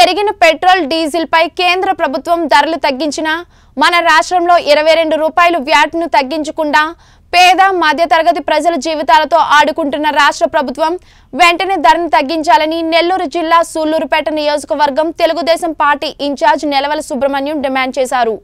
పెరిగిన petrol diesel పై కేంద్ర ప్రభుత్వం ధరలు తగ్గించినా మన రాష్ట్రంలో ఇరవై రెండు రూపాయలు వ్యాట్ను తగ్గించకుండా పేద మధ్యతరగతి ప్రజల జీవితాలతో ఆడుకుంటున్న రాష్ట్ర ప్రభుత్వం వెంటనే ధరను తగ్గించాలని నెల్లూరు జిల్లా సూళ్లూరుపేట నియోజకవర్గం Telugu Desam party incharge Nelavala Subrahmanyam demand చేశారు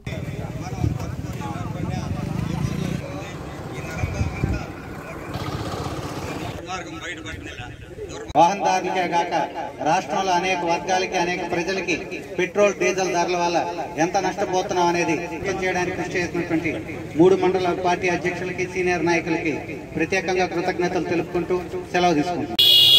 వాహనదారులకే కాక రాష్ట్రంలో అనేక వర్గాలకి అనేక ప్రజలకి పెట్రోల్ డీజిల్ ధరల వల్ల ఎంత నష్టపోతున్నాం అనేది వ్యక్తం చేయడానికి కృషి చేసినటువంటి మూడు మండల పార్టీ అధ్యక్షులకి సీనియర్ నాయకులకి ప్రత్యేకంగా కృతజ్ఞతలు తెలుపుకుంటూ సెలవు తీసుకుంటాం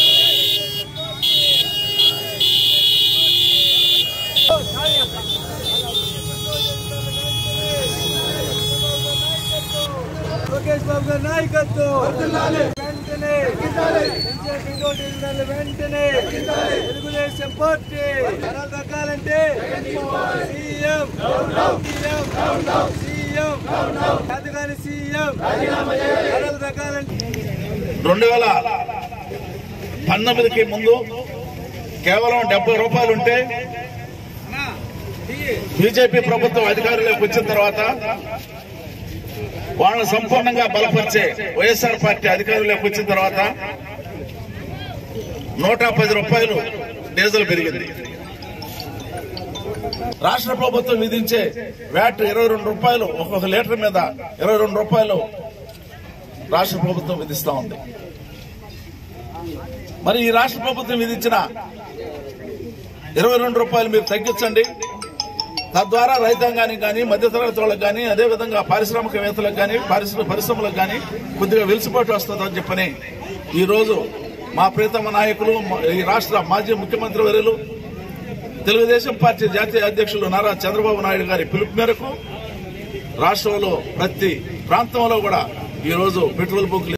లోకేష్ బాబు గారి నాయకత్వం వెంటనే పెంచే పెట్రోల్ డీజిల్ వెంటనే తెలుగుదేశం పార్టీ ధరలు తగ్గాలంటే సీఎం సీఎం సీఎం కాదుగాని సీఎం ధరలు తగ్గాలంటే రెండు వేల పంతొమ్మిదికి ముందు కేవలం డెబ్బై రూపాయలు ఉంటే బీజేపీ ప్రభుత్వం అధికారంలోకి వచ్చిన తర్వాత వాళ్ళని సంపూర్ణంగా బలపరిచే వైఎస్ఆర్ పార్టీ అధికారంలోకి వచ్చిన తర్వాత నూట పది రూపాయలు డీజిల్ పెరిగింది రాష్ట్ర ప్రభుత్వం విధించే వ్యాట్ ఇరవై రెండు రూపాయలు ఒక్కొక్క లీటర్ మీద ఇరవై రెండు రూపాయలు రాష్ట్ర ప్రభుత్వం విధిస్తా ఉంది మరి ఈ రాష్ట్ర ప్రభుత్వం విధించిన ఇరవై రెండు రూపాయలు మీరు తగ్గించండి తద్వారా రైతాంగానికి కానీ మధ్యతరగతి వాళ్ళకి కానీ అదేవిధంగా పారిశ్రామికవేత్తలకు కానీ పారిశ్రామిక పరిశ్రమలకు కానీ కొద్దిగా వెలుసుబాటు వస్తుందని చెప్పని ఈ రోజు మా ప్రీతమ నాయకులు మా- ఈ రాష్ట్ర మాజీ ముఖ్యమంత్రి వర్యులు తెలుగుదేశం పార్టీ జాతీయ అధ్యక్షులు నారా చంద్రబాబు నాయుడు గారి పిలుపు మేరకు రాష్ట్రంలో ప్రతి ప్రాంతంలో కూడా ఈ రోజు పెట్రోల్ బంకులు